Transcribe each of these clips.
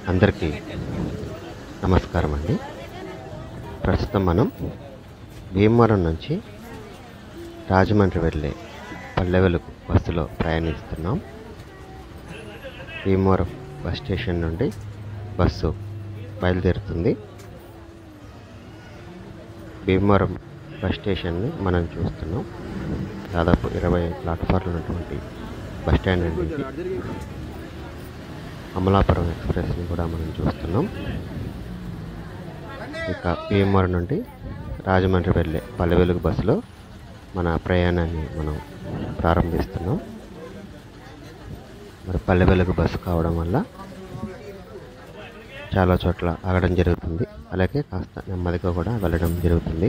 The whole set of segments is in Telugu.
అందరికీ నమస్కారం అండి ప్రస్తుతం మనం భీమవరం నుంచి రాజమండ్రి వెళ్ళే పల్లె వెలుగు బస్సులో ప్రయాణిస్తున్నాం భీమవరం బస్ స్టేషన్ నుండి బస్సు బయలుదేరుతుంది భీమవరం బస్ స్టేషన్ని మనం చూస్తున్నాం దాదాపు ఇరవై ప్లాట్ఫామ్లు ఉన్నటువంటి బస్ స్టాండ్ అండి ఇది. అమలాపురం ఎక్స్ప్రెస్ని కూడా మనం చూస్తున్నాం ఇక భీమవరం నుండి రాజమండ్రి వెళ్ళే పల్లె వెలుగు బస్సులో మన ప్రయాణాన్ని మనం ప్రారంభిస్తున్నాం మరి పల్లె వెలుగు బస్సు కావడం వల్ల చాలా చోట్ల ఆగడం జరుగుతుంది అలాగే కాస్త నెమ్మదిగా కూడా వెళ్ళడం జరుగుతుంది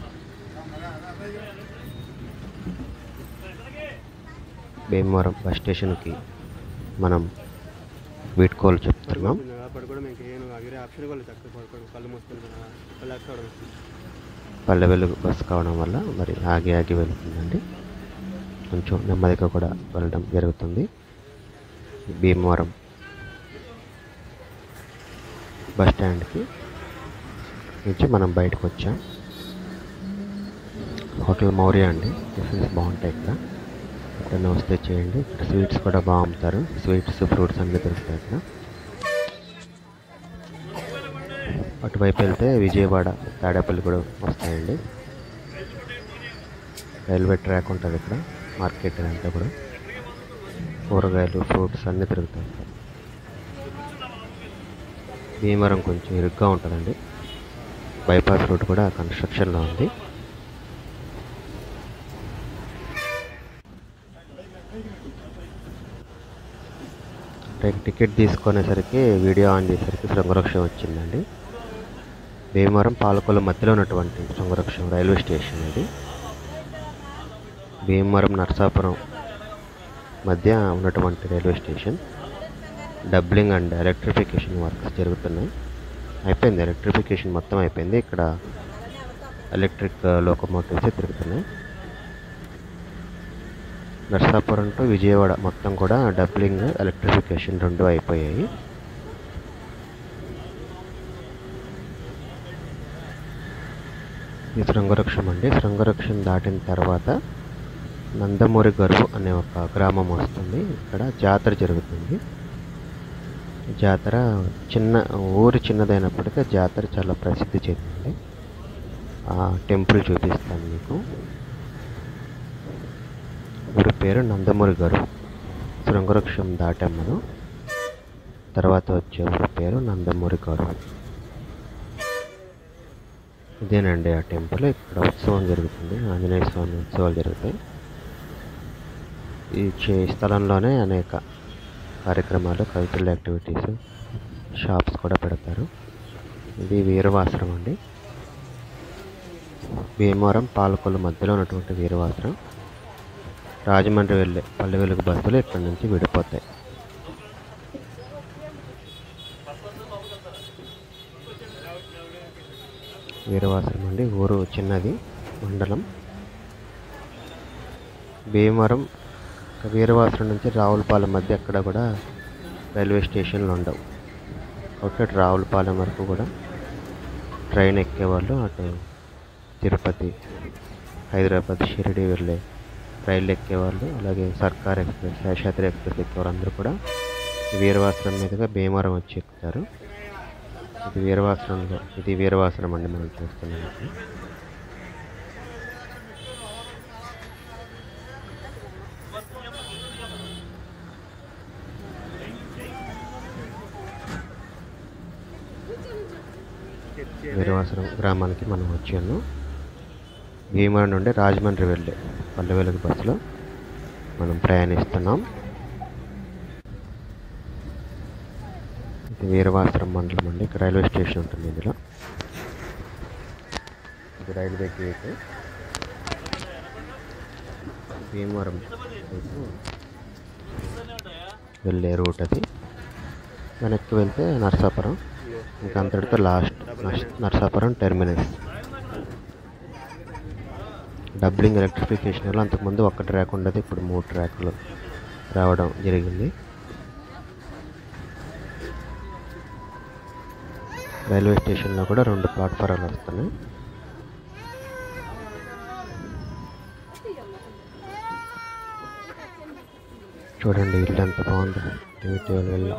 భీమవరం బస్ స్టేషన్కి మనం వీడ్కోలు చెప్తున్నాం పడుకోవడం ఇంకేం ఆగిరే ఆప్షన్ కూడా చక్కగా పడుకోవడం కళ్ళు మూసుకొని రిలాక్స్ అవ్వడం పల్లె వెలుగు బస్సు కావడం వల్ల మరి ఆగి ఆగి వెళ్తుందండి కొంచెం నెమ్మదిగా కూడా వెళ్ళడం జరుగుతుంది భీమవరం బస్ స్టాండ్కి నుంచి మనం బయటకు వచ్చాం హోటల్ మౌర్య అండి టిఫిన్స్ బాగుంటాయి ఇక్కడ ఎప్పుడైనా వస్తే చేయండి ఇక్కడ స్వీట్స్ కూడా బాగా అమ్ముతారు స్వీట్స్ ఫ్రూట్స్ అన్నీ దొరుకుతాయి ఇక్కడ అటువైపు వెళ్తే విజయవాడ తాడేపల్లి కూడా వస్తాయండి రైల్వే ట్రాక్ ఉంటుంది ఇక్కడ మార్కెట్ అంతా కూడా కూరగాయలు ఫ్రూట్స్ అన్నీ దొరుకుతాయి ఇక్కడ. భీమవరం కొంచెం ఇరుగ్గా ఉంటుందండి బైపాస్ రోడ్ కూడా కన్స్ట్రక్షన్లో ఉంది టిక్- టికెట్ తీసుకునేసరికి వీడియో ఆన్ చేసరికి శృంగరక్షం వచ్చిందండి భీమవరం పాలకొల మధ్యలో ఉన్నటువంటి శృంగరక్షం రైల్వే స్టేషన్ ఇది భీమవరం నరసాపురం మధ్య ఉన్నటువంటి railway station doubling and electrification works జరుగుతున్నాయి అయిపోయింది ఎలక్ట్రిఫికేషన్ మొత్తం అయిపోయింది ఇక్కడ ఎలక్ట్రిక్ లోకోమోటివ్స్ తిరుగుతున్నాయి నర్సాపురం టు విజయవాడ మొత్తం కూడా డబ్లింగ్ ఎలక్ట్రిఫికేషన్ రెండు అయిపోయాయి ఈ శృంగవృక్షం అండి శృంగవృక్షం దాటిన తర్వాత నందమూరి గరువు అనే ఒక గ్రామం వస్తుంది ఇక్కడ జాతర జరుగుతుంది జాతర చిన్న ఊరు చిన్నదైనప్పటికీ జాతర చాలా ప్రసిద్ధి చెందింది ఆ టెంపుల్ చూపిస్తాను మీకు ఊరి పేరు నందమూరి గారు శృంగవృక్షం దాటాం మనం తర్వాత వచ్చే ఊరి పేరు నందమూరి గారు ఇదేనండి ఆ టెంపుల్ ఇక్కడ ఉత్సవం జరుగుతుంది ఆంజనేయ స్వామి ఉత్సవాలు జరుగుతాయి ఈ చే- స్థలంలోనే అనేక కార్యక్రమాలు కల్చరల్ యాక్టివిటీస్ షాప్స్ కూడా పెడతారు ఇది వీరవాసరం అండి భీమవరం పాలకొల్లు మధ్యలో ఉన్నటువంటి వీరవాసరం రాజమండ్రి వెళ్ళే పల్లె వెలుగు బస్సులు ఇక్కడ నుంచి విడిపోతాయి వీరవాసరం అండి ఊరు చిన్నది మండలం భీమవరం వీరవాసరం నుంచి రావులపాలెం మధ్య ఎక్కడ కూడా రైల్వే స్టేషన్లు ఉండవు ఓకే అటు రావులపాలెం వరకు కూడా ట్రైన్ ఎక్కేవాళ్ళు అటు తిరుపతి హైదరాబాద్ షిరిడి వెళ్ళే రైళ్ళు ఎక్కేవాళ్ళు అలాగే సర్కార్ ఎక్స్ప్రెస్ శేషాద్రి ఎక్స్ప్రెస్ ఎక్కేవారు అందరూ కూడా ఈ వీరవాసరం మీదుగా భీమవరం వచ్చి ఎక్కుతారు ఇది వీరవాసరంలో ఇది వీరవాసరం అండి మనం చూస్తున్నాం ఇక్కడ. వీరవాసరం గ్రామానికి మనం వచ్చాను భీమవరం నుండి రాజమండ్రి వెళ్ళే పల్లె వెలుగు బస్సులో మనం ప్రయాణిస్తున్నాం ఇది వీరవాసరం మండలం అండి ఇక్కడ రైల్వే స్టేషన్ ఉంటుంది ఇందులో ఇది రైల్వే గేట్ భీమవరం వైపు వెళ్ళే రూట్ అది వెనక్కి వెళ్తే నర్సాపురం ఇంకా అంతటితో last Nars- Narsapuram terminus doubling electrification వల్ల అంతకుముందు ఒక్క ట్రాక్ ఉండదు ఇప్పుడు మూడు ట్రాక్లు రావడం జరిగింది రైల్వే స్టేషన్లో కూడా రెండు ప్లాట్ఫారాలు వస్తున్నాయి చూడండి ఇల్లు ఎంత బాగుంది నీట్గా వెళ్ళి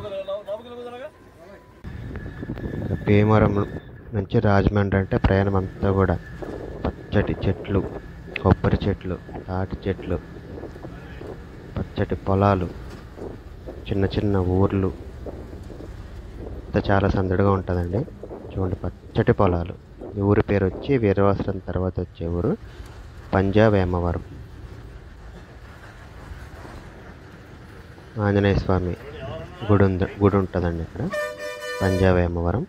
ఇంకా భీమవరం నుంచి రాజమండ్రి అంటే ప్రయాణం అంతా కూడా పచ్చటి చెట్లు కొబ్బరి చెట్లు తాటి చెట్లు పచ్చటి పొలాలు చిన్న చిన్న ఊర్లు అంతా చాలా సందడిగా ఉంటుందండి చూడండి పచ్చటి పొలాలు ఈ ఊరి పేరు వచ్చి వీరవాసరం తర్వాత వచ్చే ఊరు పంజాబ్ వేమవరం ఆంజనేయ స్వామి గుడి ఉంది గుడి ఉంటుందండి ఇక్కడ పంజాబ్ వేమవరం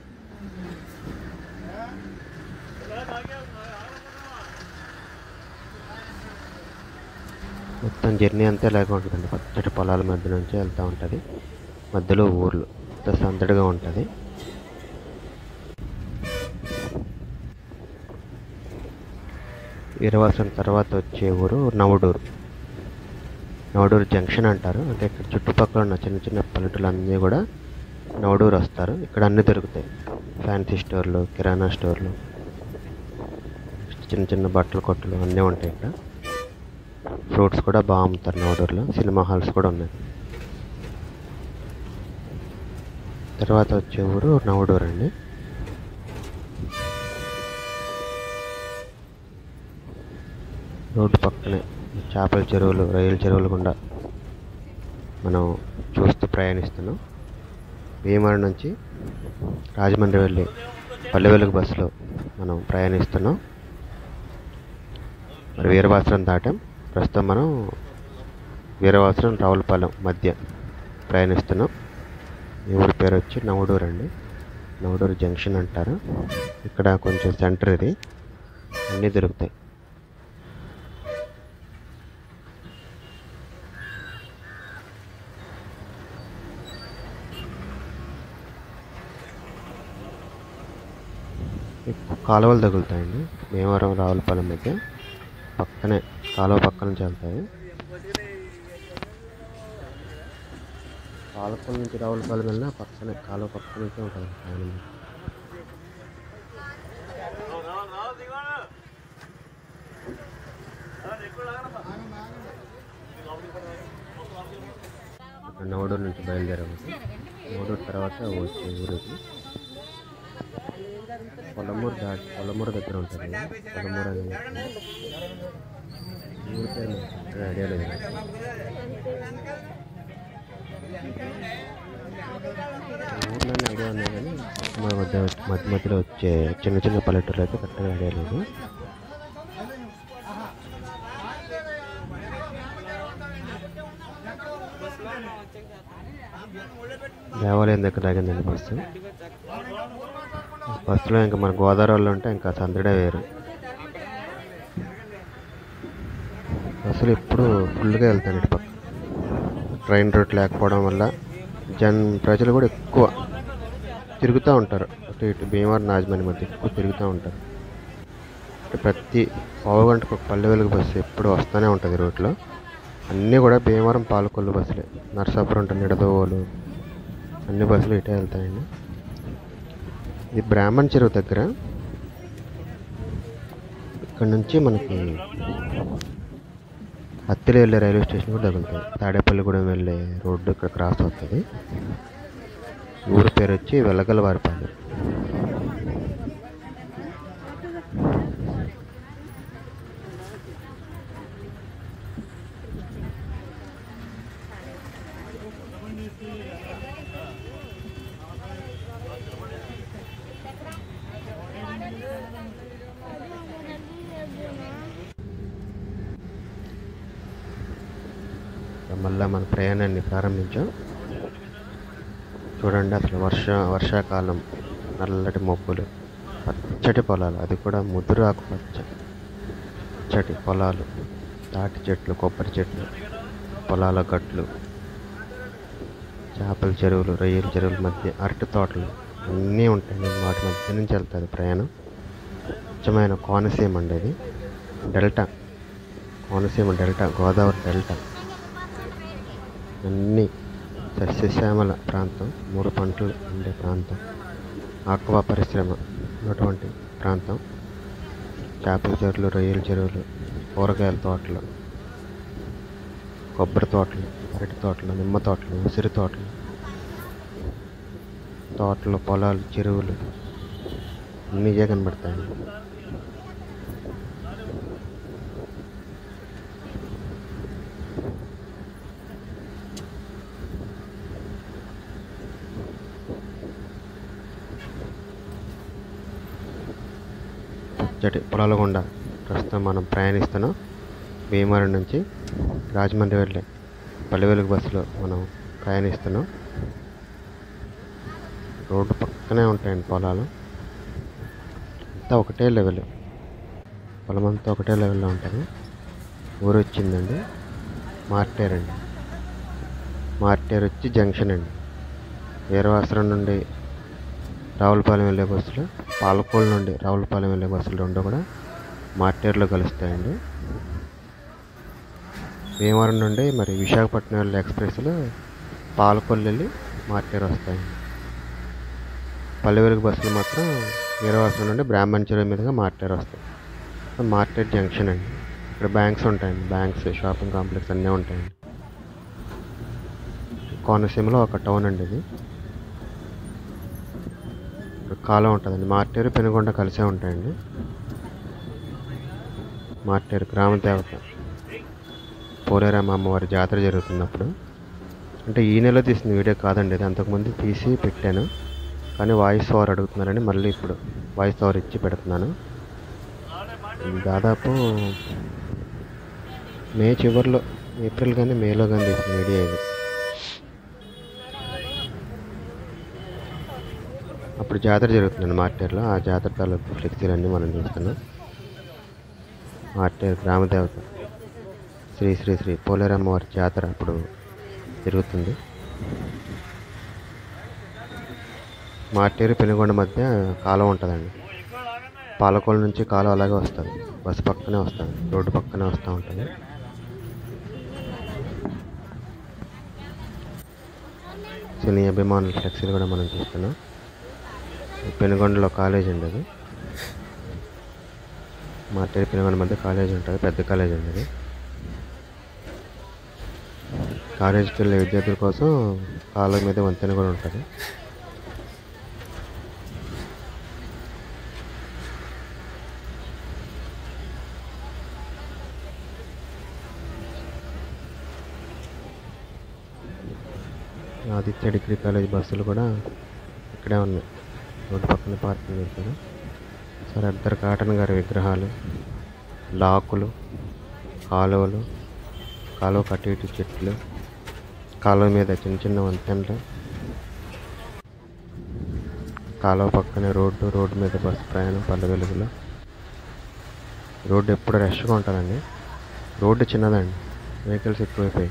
మొత్తం జర్నీ అంతా ఇలాగే ఉంటుందండి పచ్చటి పొలాల మధ్య నుంచి వెళ్తూ ఉంటుంది మధ్యలో ఊర్లు అంత సందడిగా ఉంటుంది వీరవాసం తర్వాత వచ్చే ఊరు నవడూరు నవడూరు జంక్షన్ అంటారు అంటే ఇక్కడ చుట్టుపక్కల ఉన్న చిన్న చిన్న పల్లెటూళ్ళు అన్నీ కూడా నవడూరు వస్తారు ఇక్కడ అన్నీ దొరుకుతాయి ఫ్యాన్సీ స్టోర్లు కిరాణా స్టోర్లు చిన్న చిన్న బట్టల కొట్టులు అన్నీ ఉంటాయి ఇక్కడ ఫ్రూట్స్ కూడా బాగా అమ్ముతారు నవడూరులో సినిమా హాల్స్ కూడా ఉన్నాయి తర్వాత వచ్చే ఊరు నవడూరు అండి రోడ్డు పక్కనే చేపల చెరువులు రైలు చెరువులు గుండా మనం చూస్తూ ప్రయాణిస్తున్నాం భీమవరం నుంచి రాజమండ్రి వెళ్ళి పల్లె వెలుగు బస్సులో మనం ప్రయాణిస్తున్నాం మరి వీరవాసరం దాటాం ప్రస్తుతం మనం వీరవాసరం రావులపాలెం మధ్య ప్రయాణిస్తున్నాం ఈ ఊరి పేరు వచ్చి నవడూరు అండి నవడూరు జంక్షన్ అంటారు ఇక్కడ కొంచెం సెంటర్ ఇది అన్నీ దొరుకుతాయి ఎక్కువ కాలువలు తగులుతాయండి భీమవరం రావులపాలెం మధ్య పక్కనే కాలువ పక్క నుంచి వెళ్తాయి పాలకొల్లు నుంచి రావులపాలెం వెళ్ళినా పక్కనే కాలువ పక్క నుంచే ఉంటుంది ప్రయాణం నవడూరు నుంచి బయలుదేరాము నవడూరు తర్వాత వచ్చే ఊరు ఇది. పొలమూరు దాటి పొలమూరు దగ్గర ఉంటుంది పొలమూరు అనేది ఊరి పేరు నాకు ఐడియా లేదు ఊర్లోనే ఐడియా ఉన్నాయి కానీ మా మధ్య మధ్య మధ్యలో వచ్చే చిన్న చిన్న పల్లెటూర్లు అయితే కరెక్ట్గా ఐడియా లేదు దేవాలయం దగ్గర ఆగిందండి బస్సు బస్సులో ఇంకా మన గోదావరిలో ఉంటే ఇంకా సందడే వేరు బస్సులు ఎప్పుడు ఫుల్గా వెళ్తాను ఇటు పక్క ట్రైన్ రూట్ లేకపోవడం వల్ల జన్ ప్రజలు కూడా ఎక్కువ తిరుగుతూ ఉంటారు అటు ఇటు భీమవరం రాజమండ్రి మధ్య ఎక్కువ తిరుగుతూ ఉంటారు అంటే ప్రతి పావు గంటకు ఒక పల్లె వెలుగు బస్సు ఎప్పుడు వస్తూనే ఉంటుంది రూట్లో అన్నీ కూడా భీమవరం పాలకొల్లు బస్సులే నరసాపురం ఉంటుంది నిడదవోలు అన్ని బస్సులు ఇటే వెళ్తాయండి ఇది బ్రాహ్మణ్ చెరువు దగ్గర ఇక్కడ నుంచి మనకి హత్తిలి వెళ్ళే రైల్వే స్టేషన్ కూడా తగులుతుంది తాడేపల్లిగూడెం వెళ్ళే రోడ్డు ఇక్కడ క్రాస్ అవుతుంది ఊరి పేరు వచ్చి వెల్లగలవారిపాలెం మళ్ళీ మన ప్రయాణాన్ని ప్రారంభించాం చూడండి అసలు వర్ష వర్షాకాలం నల్లటి మబ్బులు పచ్చటి పొలాలు అది కూడా ముదురు ఆకుపచ్చ పచ్చటి పొలాలు తాటి చెట్లు కొబ్బరి చెట్లు పొలాల గట్లు చేపల చెరువులు రొయ్యల చెరువుల మధ్య అరటి తోటలు అన్నీ ఉంటాయి వాటి మధ్య నుంచి వెళ్తుంది ప్రయాణం స్వచ్ఛమైన కోనసీమ అండి ఇది delta Konaseema delta Godavari delta అన్నీ సస్యశ్యామల ప్రాంతం మూడు పంటలు ఉండే ప్రాంతం ఆక్వా పరిశ్రమ ఉన్నటువంటి ప్రాంతం చేపల చెరువులు రొయ్యల చెరువులు కూరగాయల తోటలు కొబ్బరి తోటలు అరటి తోటలు నిమ్మ తోటలు ఉసిరి తోటలు తోటలు పొలాలు చెరువులు అన్నీ ఇవే కనబడతాయి పచ్చటి పొలాల గుండా ప్రస్తుతం మనం ప్రయాణిస్తున్నాం భీమవరం నుంచి రాజమండ్రి వెళ్ళే పల్లె వెలుగు బస్సులో మనం ప్రయాణిస్తున్నాం రోడ్డు పక్కనే ఉంటాయండి పొలాలు అంతా ఒకటే లెవెల్ పొలం అంతా ఒకటే లెవెల్లో ఉంటుంది ఊరు వచ్చిందండి మార్టేరండి మార్టేర్ వచ్చి జంక్షన్ అండి వీరవాసరం నుండి రావులపాలెం వెళ్ళే బస్సులు పాలకోల్ నుండి రావులపాలెం వెళ్ళే బస్సులు రెండు కూడా మార్టేర్లో కలుస్తాయండి భీమవరం నుండి మరి విశాఖపట్నం వెళ్ళే ఎక్స్ప్రెస్లు పాలకొల్లు వెళ్ళి మార్టేర్ వస్తాయండి పల్లె వెలుగు బస్సులు మాత్రం వీరవాసరం నుండి బ్రాహ్మణ చెరువు మీదుగా మార్టేర్ వస్తాయి మార్టేర్ జంక్షన్ అండి ఇక్కడ బ్యాంక్స్ ఉంటాయండి బ్యాంక్స్ షాపింగ్ కాంప్లెక్స్ అన్నీ ఉంటాయండి కోనసీమలో ఒక టౌన్ అండి ఇది ఇక్కడ కాలం ఉంటుందండి మార్టేరు పెనుగొండ కలిసే ఉంటాయండి మార్టేరు గ్రామ దేవత పోలేరమ్మ అమ్మవారి జాతర జరుగుతున్నప్పుడు అంటే ఈ నెల తీసిన వీడియో కాదండి ఇది అంతకుముందు తీసి పెట్టాను కానీ వాయిస్ ఓవర్ అడుగుతున్నారని మళ్ళీ ఇప్పుడు వాయిస్ ఓవర్ ఇచ్చి పెడుతున్నాను దాదాపు మే చివరిలో ఏప్రిల్ కానీ మేలో కానీ తీసిన వీడియో ఇది అప్పుడు జాతర జరుగుతుందండి మార్టేర్లో ఆ జాతర తాలూకు ఫ్లెక్సీలన్నీ మనం చూస్తున్నాం మార్టేర్ గ్రామదేవత శ్రీ శ్రీ శ్రీ పోలేరమ్మ వారి జాతర అప్పుడు జరుగుతుంది మార్టేరు పెనుగొండ మధ్య కాలువ ఉంటుందండి పాలకోల నుంచి కాలువ అలాగే వస్తుంది బస్సు పక్కనే వస్తుంది రోడ్డు పక్కనే వస్తూ ఉంటుంది సినీ అభిమానుల ఫ్లెక్సీలు కూడా మనం చూస్తున్నాం ఈ పెనుగొండలో కాలేజ్ అండి అది మార్టేరు పెనుగొండ మధ్య కాలేజ్ ఉంటుంది పెద్ద కాలేజ్ అండి అది కాలేజీకి వెళ్ళే విద్యార్థుల కోసం కాలువ మీద వంతెన కూడా ఉంటుంది ఆదిత్య డిగ్రీ కాలేజ్ బస్సులు కూడా ఇక్కడే ఉన్నాయి రోడ్డు పక్కన పార్కింగ్ చేశారు సరే అద్దరు కాటన్ గారి విగ్రహాలు లాకులు కాలువలు కాలువ కట్టి ఇటు చెట్లు కాలువ మీద చిన్న చిన్న వంతెనలు కాలువ పక్కనే రోడ్డు రోడ్డు మీద బస్సు ప్రయాణం పల్లె వెలుగులో రోడ్డు ఎప్పుడు రష్గా ఉంటుందండి రోడ్డు చిన్నదండి వెహికల్స్ ఎక్కువైపోయాయి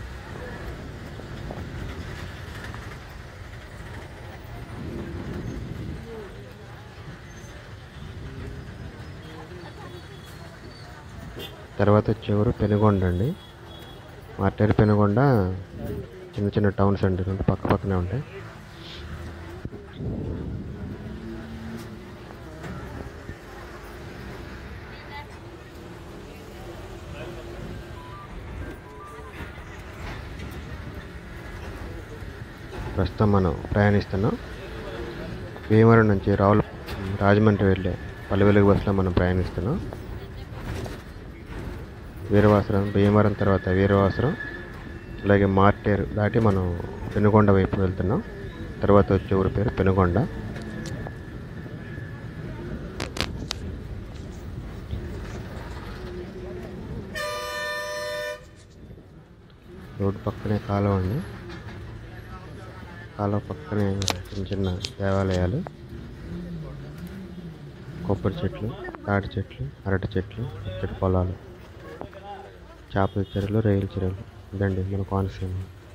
తర్వాత వచ్చేవారు పెనుగొండ అండి మార్టేరు పెనుగొండ చిన్న చిన్న టౌన్స్ అండి రెండు పక్క పక్కనే ఉంటాయి ప్రస్తుతం మనం ప్రయాణిస్తున్నాం భీమవరం నుంచి రావుల రాజమండ్రి వెళ్ళే పల్లె వెలుగు బస్సులో మనం ప్రయాణిస్తున్నాం వీరవాసరం భీమవరం తర్వాత వీరవాసరం అలాగే మార్టేరు దాటి మనం పెనుగొండ వైపు వెళ్తున్నాం తర్వాత వచ్చే ఊరి పేరు పెనుగొండ రోడ్డు పక్కనే కాలువ అండి కాలువ పక్కనే చిన్న చిన్న దేవాలయాలు కొబ్బరి చెట్లు తాటి చెట్లు అరటి చెట్లు పచ్చటి పొలాలు చేపల చెరువులు రొయ్యల చెరువులు ఇదండి మన కోనసీమ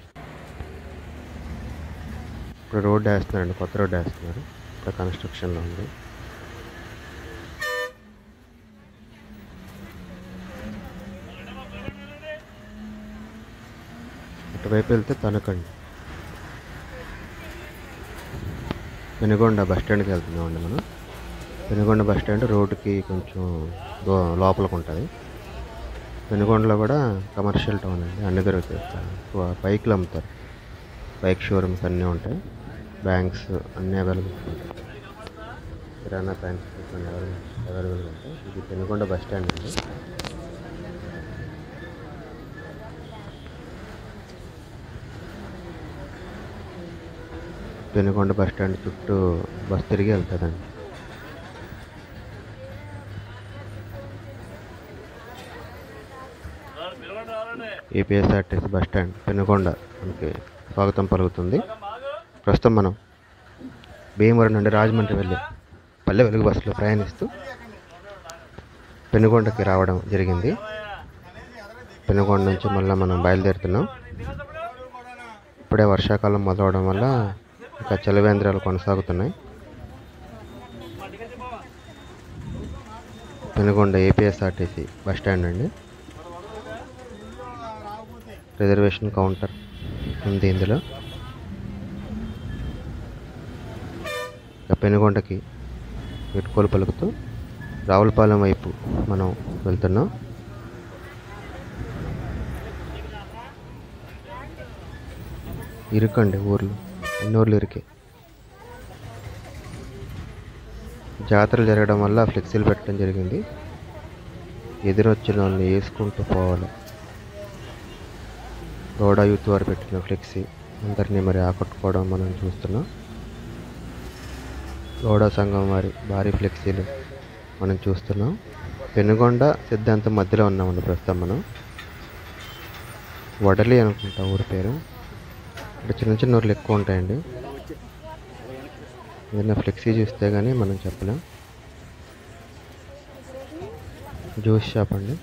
ఇప్పుడు రోడ్డు వేస్తున్నారండి కొత్త రోడ్డు వేస్తున్నారు ఇప్పుడు కన్స్ట్రక్షన్లో ఉంది ఇటువైపు వెళ్తే తణుకండి పెనుగొండ బస్ స్టాండ్కి వెళ్తున్నామండి మనం పెనుగొండ బస్ స్టాండ్ రోడ్డుకి కొంచెం దో లోపలికి ఉంటుంది పెనుగొండలో కూడా కమర్షియల్ టౌన్ అండి అన్ని దొరుకుతాయి ఎక్కువ బైక్లు అమ్ముతారు బైక్ షోరూమ్స్ అన్నీ ఉంటాయి బ్యాంక్స్ అన్నీ అవైలబుల్ ఉంటాయి కిరాణా బ్యాంక్స్ కొన్ని అవైలబుల్ అవైలబుల్గా ఉంటాయి ఇది పెనుగొండ బస్ స్టాండ్ అండి పెనుగొండ బస్ స్టాండ్ చుట్టూ బస్ తిరిగి వెళ్తుందండి ఏపీఎస్ఆర్టీసీ బస్ స్టాండ్ పెనుగొండ మనకి స్వాగతం పలుకుతుంది ప్రస్తుతం మనం భీమవరం నుండి రాజమండ్రి వెళ్ళి పల్లె వెలుగు బస్సులో ప్రయాణిస్తూ పెనుగొండకి రావడం జరిగింది పెనుగొండ నుంచి మళ్ళీ మనం బయలుదేరుతున్నాం ఇప్పుడే వర్షాకాలం మొదలవడం వల్ల ఇంకా చలివేంద్రాలు కొనసాగుతున్నాయి పెనుగొండ ఏపీఎస్ఆర్టీసీ బస్ స్టాండ్ అండి రిజర్వేషన్ కౌంటర్ ఉంది ఇందులో ఇక పెనుగొండకి వీడ్కోలు పలుకుతూ రావులపాలెం వైపు మనం వెళ్తున్నాం ఇరుకండి ఊర్లు అన్ని ఊర్లు ఇరికే జాతరలు జరగడం వల్ల ఫ్లెక్సీలు పెట్టడం జరిగింది ఎదురొచ్చిన వాళ్ళని వేసుకుంటూ పోవాలి రోడా యూత్ వారు పెట్టిన ఫ్లెక్సీ అందరినీ మరి ఆకట్టుకోవడం మనం చూస్తున్నాం రోడా సంఘం వారి భారీ ఫ్లెక్సీలు మనం చూస్తున్నాం పెనుగొండ సిద్ధాంతం మధ్యలో ఉన్నామండి ప్రస్తుతం మనం వడలి అనుకుంటా ఊరి పేరు ఇక్కడ చిన్న చిన్న ఊర్లు ఎక్కువ ఉంటాయండి ఏదైనా ఫ్లెక్సీ చూస్తే కానీ మనం చెప్పలేం జ్యూస్ షాప్ అండి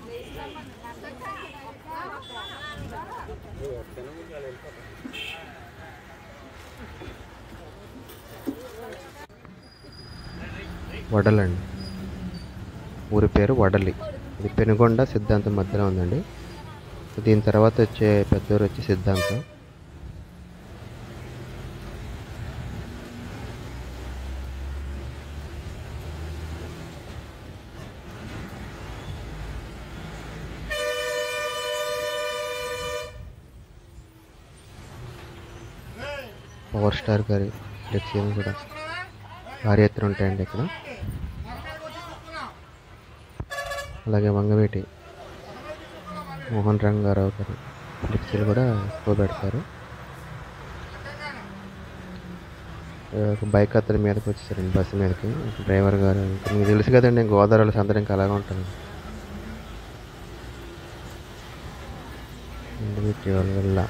వడలండి ఊరి పేరు వడలి ఇది పెనుగొండ సిద్ధాంతం మధ్యలో ఉందండి దీని తర్వాత వచ్చే పెద్ద ఊరు వచ్చి సిద్ధాంతం పవర్ స్టార్ గారి ఫ్లెక్సీలు కూడా భారీ ఎత్తున ఉంటాయండి ఇక్కడ అలాగే వంగవేటి మోహన్ రంగారావు గారి ఫ్లెక్సీలు కూడా ఎక్కువ పెడతారు ఒక బైక్ అతని మీదకి వచ్చేసారండి బస్సు మీదకి డ్రైవర్ గారు ఇంకా మీకు తెలుసు కదండి గోదావరిలో సందరం ఇంకా అలాగే ఉంటుంది ఇండివిజువల్ వాళ్ళ వల్ల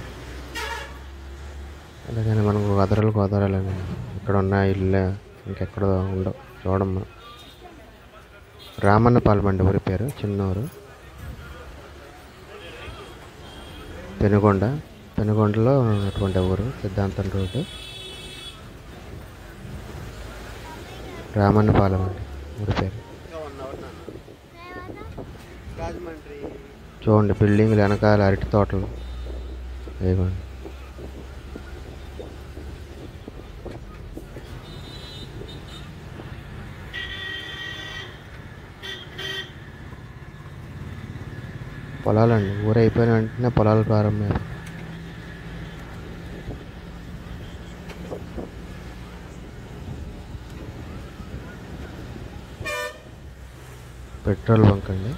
అలాగని మనకు గోదావరిలో గోదావరిలో ఇక్కడ ఉన్న ఇల్లు ఇంకెక్కడో ఉండవు చూడం మనం రామన్నపాలెం అండి ఊరి పేరు చిన్నూరు పెనుగొండ పెనుగొండలో ఉన్నటువంటి ఊరు సిద్ధాంతం రోడ్డు రామన్నపాలెం అండి ఊరి పేరు ఇంకా వన్ అవర్ నా రాజమండ్రి చూడండి బిల్డింగ్లు వెనకాల అరటి తోటలు ఇదిగోండి పొలాలండి ఊరు అయిపోయిన వెంటనే పొలాలు ప్రారంభమయ్యాయి పెట్రోల్ బంక్ అండి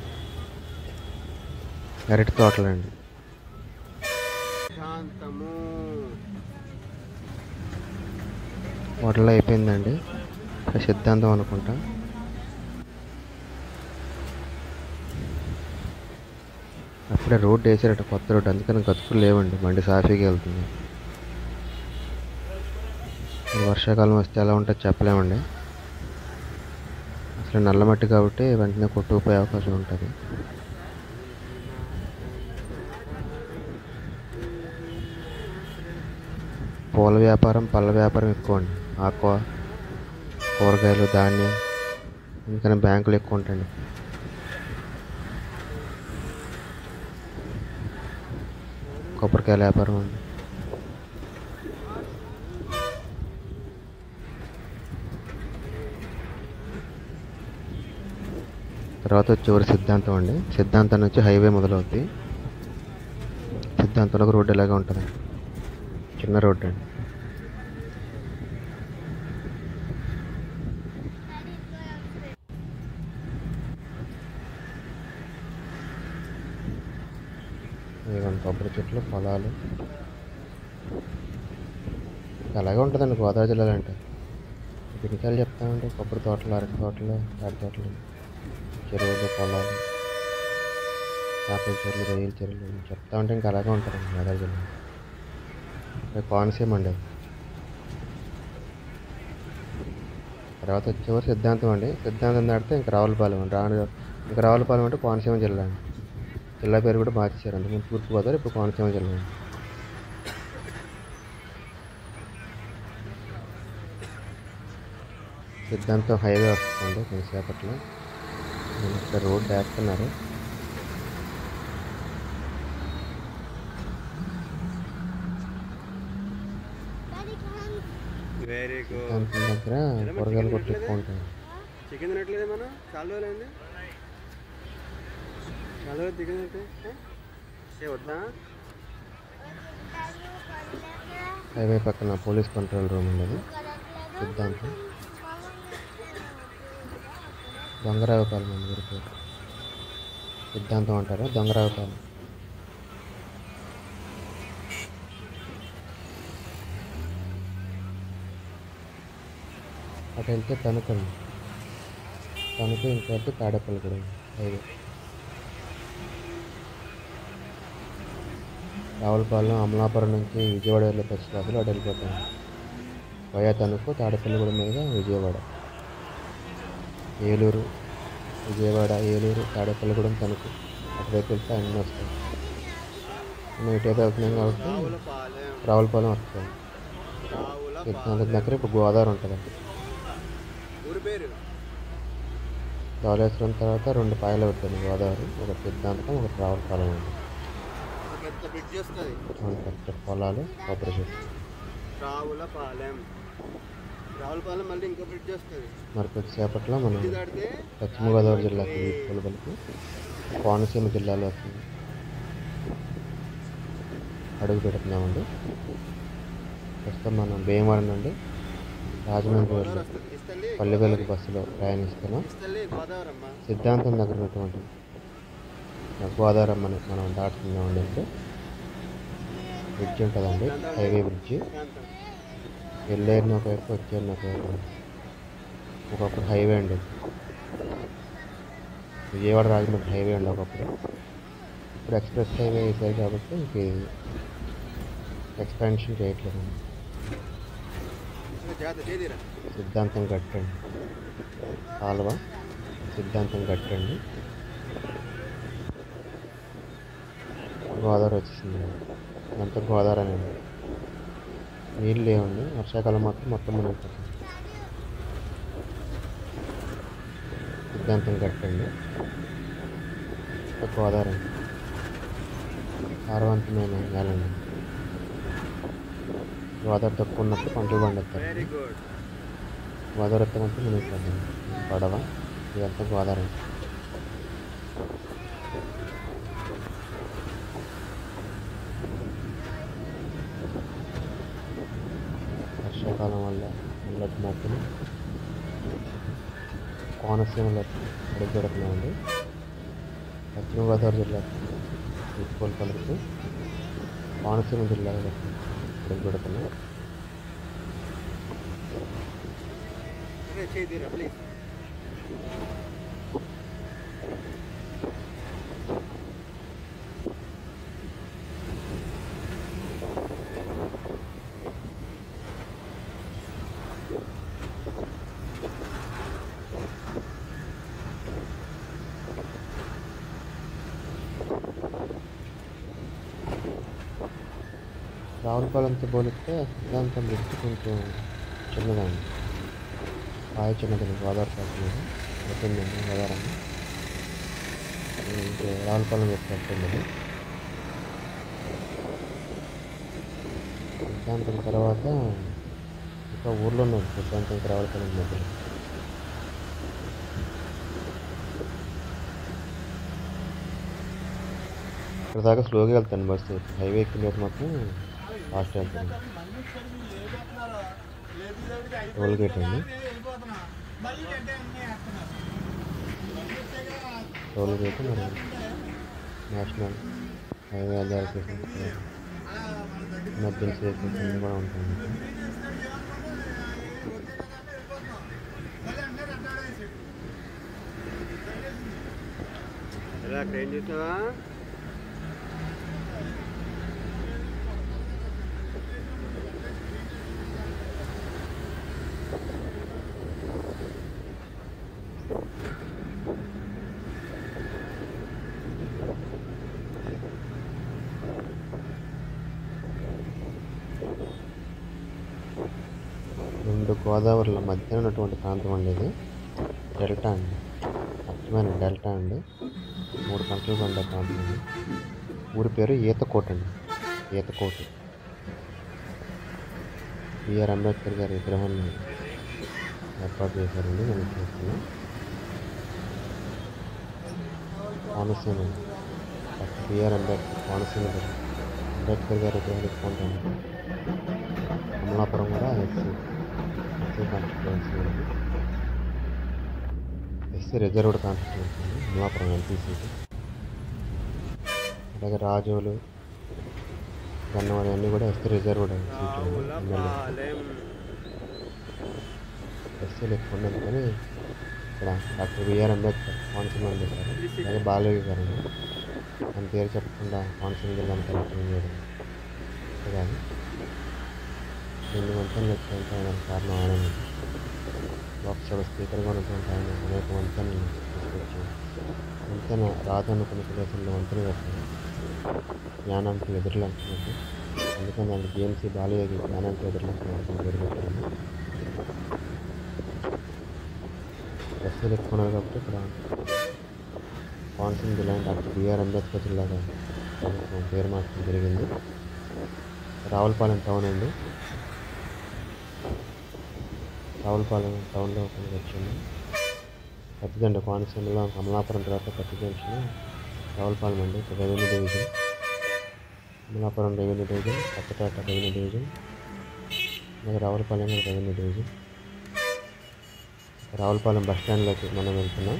అరటి తోటలండి శాంతము వడలో అయిపోయిందండి ఇక సిద్ధాంతం అనుకుంటా అప్పుడే రోడ్డు వేసారట కొత్త రోడ్డు అందుకని గతుకులు లేవండి బండి సాఫీగా వెళ్తుంది ఈ వర్షాకాలం వస్తే ఎలా ఉంటుందో చెప్పలేమండి అసలు నల్ల మట్టి కాబట్టి వెంటనే కొట్టుకుపోయే అవకాశం ఉంటుంది పూల వ్యాపారం పళ్ళ వ్యాపారం ఎక్కువ అండి ఆక్వా కూరగాయలు ధాన్యం ఇంకా బ్యాంకులు ఎక్కువ ఉంటాయండి కొబ్బరికాయల వ్యాపారం అండి తర్వాత వచ్చేవారు సిద్ధాంతం అండి సిద్ధాంతం నుంచి హైవే మొదలవుద్ది సిద్ధాంతంలో ఒక రోడ్డు ఇలాగే ఉంటుంది చిన్న రోడ్డు అండి ఇదిగోండి కొబ్బరి చెట్లు పొలాలు అలాగే ఉంటుందండి గోదావరి జిల్లాలో అంటే గిరికాయలు చెప్తామంటే కొబ్బరి తోటలు అరటి తోటలు తాటి తోటలు చెరువులు పొలాలు చేపల చెరువులు రొయ్యల చెరువులు చెప్తా ఉంటే ఇంకా అలాగే ఉంటుందండి గోదావరి జిల్లా ఇక్కడ కోనసీమ అండి అది. తర్వాత వచ్చేవారు సిద్ధాంతం అండి సిద్ధాంతం దాటితే ఇంకా రావులపాలెం అండి రాను ఇంకా రావులపాలెం అంటే కోనసీమ జిల్లా అండి జిల్లా పేరు కూడా మార్చేశారు అంతకుముందు తూర్పుగోదావరి ఇప్పుడు కోనసీమ జిల్లా అండి సిద్ధాంతం హైవే వస్తుందండి కొంతసేపట్లో ఇక్కడ రోడ్ వేస్తున్నారు వెరీ గుడ్ సిద్ధాంతం దగ్గర కూరగాయలు కొట్లు ఎక్కువ ఉంటాయి చికెన్ తినట్లేదు మనం చాలా రోజులైంది చాలా రోజులు చికెన్ తింటే ఏ వద్దా హైవే పక్కన పోలీస్ కంట్రోల్ రూమ్ ఉండదు సిద్ధాంతం దొంగరావుపాలెం అండి ఊరి పేరు సిద్ధాంతం అంటారు దొంగరావుపాలెం అటు వెళ్తే తణుకండి తణుకు ఇంకా వెళ్తే తాడేపల్లి కూడా హైవే రావులపాలెం అమలాపురం నుంచి విజయవాడ వెళ్ళే బస్సు బస్సులు అటు వెళ్ళిపోతాం వయా తణుకు తాడేపల్లిగూడెం మీదుగా విజయవాడ ఏలూరు విజయవాడ ఏలూరు తాడేపల్లిగూడెం తణుకు అటువైపు వెళ్తే అన్నీ వస్తాయి మనం ఇటువైపు వెళ్తున్నాం కాబట్టి రావుల పాలెం రావులపాలెం వస్తాయి రావుల సిద్ధాంతం దగ్గర ఇప్పుడు గోదావరి ఉంటుందండి ఊరి పేరు ధవళేశ్వరం తర్వాత రెండు పాయలు పెట్టాను గోదావరి ఒకటి సిద్ధాంతం ఒకటి రావులపాలెం ఉంది ఒక పెద్ద బ్రిడ్జ్ వస్తుంది మన పెద్ద పొలాలు కొబ్బరి చెట్టు రావుల పాలెం రావుల పాలెం మళ్ళీ ఇంకో బ్రిడ్జ్ వస్తుంది మరి కొద్దిసేపట్లో మనం బ్రిడ్జ్ దాటితే పశ్చిమ గోదావరి జిల్లాకి కొలుగలికి కోనసీమ జిల్లాలో వస్తుంది అడుగు పెడుతున్నామండి ప్రస్తుతం మనం భీమవరం నుండి రాజమండ్రి గోదావరి వెళ్ళి వస్తుంది ఇస్తల్లి పల్లెవేలుగు బస్సులో ప్రయాణిస్తున్నాం ఇస్తల్లి గోదావరి అమ్మ సిద్ధాంతం దగ్గర ఉన్నటువంటి గోదావరి అమ్మని మనం దాటుతున్నామండి ఇప్పుడు బ్రిడ్జ్ ఉంటుందండి హైవే బ్రిడ్జ్ ప్రాంతం వెళ్ళేరిన ఒకవైపు వచ్చేరిన ఒకవైపు ఒకప్పుడు హైవే అండి ఇది. విజయవాడ రాజమండ్రి హైవే అండి ఒకప్పుడు ఇప్పుడు ఎక్స్ప్రెస్ హైవే వేసారు కాబట్టి ఇంక ఇది ఎక్స్పాన్షన్ చేయట్లేదండి ఇంకా జాగ్రత్త చేదిరా సిద్ధాంతం కట్టండి కాలువ సిద్ధాంతం కట్టండి గోదావరి వచ్చేసింది ఇదంతా గోదావరి అనేది నీళ్ళు లేవండి వర్షాకాలం మాత్రం మొత్తం మునిగిపోతుంది సిద్ధాంతం కట్టండి ఇంకా గోదావరి అండి సారవంతమైన నేలండి గోదావరి తక్కువ ఉన్నప్పుడు పంటలు పండిస్తారు వెరీ గుడ్ గోదావరి ఎత్తినప్పుడు మునిగిపోతుంది పడవ ఇదంతా గోదావరి వర్షాకాలం వల్ల నీళ్ళకి మధ్యన కోనసీమలో అడుగు పెడుతున్నామండి పశ్చిమ గోదావరి జిల్లా తీసుకోలు పలుకుతూ కోనసీమ జిల్లాలో అడుగు పెడుతున్నాం అరే చేదిరా ప్లీజ్ రావులపాలెంతో పోలిస్తే సిద్ధాంతం బ్రిడ్జ్ కొంచెం చిన్నదండి బాగా చిన్నదండి గోదావరి పాట మీద అవుతుందండి గోదావరి ఇంకా రావులపాలెం చెప్పండి సిద్ధాంతం తర్వాత ఇంకా ఊర్లో ఉన్నది సిద్ధాంతం రావులపాలెం మధ్యలో ఇక్కడ దాకా స్లోగా వెళ్తాను బస్సు హైవే ఎక్కిన తర్వాత మాత్రం ఫాస్ట్ వెళ్తాను టోల్ గేట్ అండి టోల్ గేట్ మరి national highway authority emergency vehicles అన్నీ కూడా ఉంటాయి ఎలా ట్రైన్ చూసావా రెండు గోదావరిల మధ్యన ఉన్నటువంటి ప్రాంతం అండి ఇది డెల్టా అండి అర్థమైన డెల్టా అండి మూడు పంటలు పండే ప్రాంతం అండి ఊరి పేరు ఈతకోట అండి ఈతకోట బిఆర్ అంబేద్కర్ గారి విగ్రహాన్ని ఏర్పాటు చేశారండి మనం చూస్తున్నాం కోనసీమ డాక్టర్ బిఆర్ అంబేద్కర్ కోనసీమ గారు అంబేద్కర్ గారి విగ్రహం ఎత్తుకుంటాను అమలాపురం కూడా ఎస్సీ ఎస్సీ కాన్స్టిట్యువెన్సీ ఉంది ఎస్సీ రిజర్వ్డ్ కాన్స్టిట్యువెన్సీ ఉంది అమలాపురం ఎంపీ సీటు అలాగే రాజోలు గన్నవరం అన్నీ కూడా ఎస్సీ రిజర్వ్డ్ సీట్లు అండి ఎమ్మెల్యే పాలెం ఎస్సీలు ఎక్కువ ఉన్నది కానీ ఇక్కడ డాక్టర్ బిఆర్ అంబేద్కర్ కోనసీమ అంబేద్కర్ అలాగే బాలయోగి గారు అండి ఆయన పేరు చెప్పకుండా కోనసీమ జిల్లాను కలెక్టర్ చేయడం అంతే కాదు రెండు వంతెనలు వచ్చాయంటే ఆయన కారణం ఆయన లోక్సభ స్పీకర్గా ఉన్నటువంటి ఆయన అనేక వంతెనలు తీసుకొచ్చి వంతెన రాదనుకున్న ప్రదేశంలో వంతెన కట్టారు జ్ఞానానికి ఎదురులు అంటున్నట్టు అందుకని దానికి జేఎంసీ బాలయోగి జ్ఞానానికి ఎదురులు అంటున్నట్టు పేరు పెట్టారు ఎస్సీలు ఎక్కువ ఉన్నారు కాబట్టి ఇక్కడ కోనసీమ జిల్లా డాక్టర్ బిఆర్ అంబేద్కర్ జిల్లాగా ప్రభుత్వం పేరు మార్చడం జరిగింది రావులపాలెం టౌన్ అండి రావులపాలెం టౌన్లో ఒకటి వచ్చింది పెద్దదండి కోనసీమలో అమలాపురం తర్వాత పెద్ద జంక్షన్ రావులపాలెం అండి ఇక్కడ revenue division Amalapuram revenue division Kothapeta revenue division అలాగే రావులపాలెం కూడా రెవెన్యూ డివిజన్ రావులపాలెం బస్ స్టాండ్లోకి మనం వెళ్తున్నాం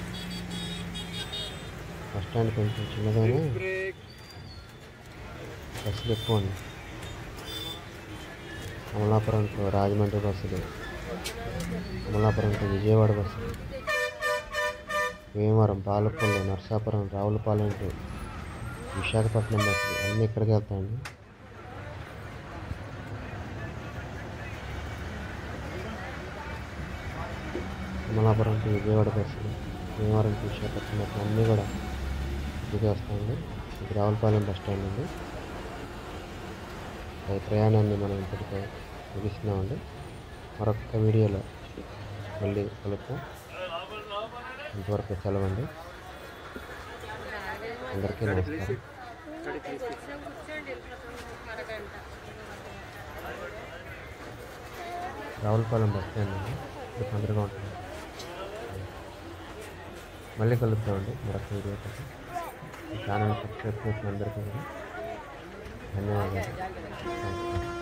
బస్ స్టాండ్ కొంచెం చిన్నదైనా బ్రేక్ బస్సులు ఎక్కువ అండి అమలాపురం టు రాజమండ్రి బస్సులు అమలాపురం టు విజయవాడ బస్సులు భీమవరం పాలకొల్లు నర్సాపురం రావులపాలెం టు విశాఖపట్నం బస్సులు అన్నీ ఇక్కడికి వెళ్తాయండి అమలాపురం టు విజయవాడ బస్సులు భీమవరం టు విశాఖపట్నం బస్సులు అన్నీ కూడా ఇదిగే వస్తాయండి ఇది రావులపాలెం బస్ స్టాండ్ అండి ఈ ప్రయాణాన్ని మనం ఇంతటితో ముగిస్తున్నామండి మరొక వీడియోలో మళ్ళీ కలుద్దాం ఇంతవరకు సెలవు అండి అందరికీ నమస్కారం రావులపాలెం బస్ స్టాండ్ అండి ఇప్పుడు తొందరగా ఉంటుంది మళ్ళీ కలుద్దామండి మరొక వీడియో కోసం ఛానల్ సబ్స్క్రైబ్ చేసిన అందరికీ కూడా ధన్యవాదాలు థ్యాంక్ యూ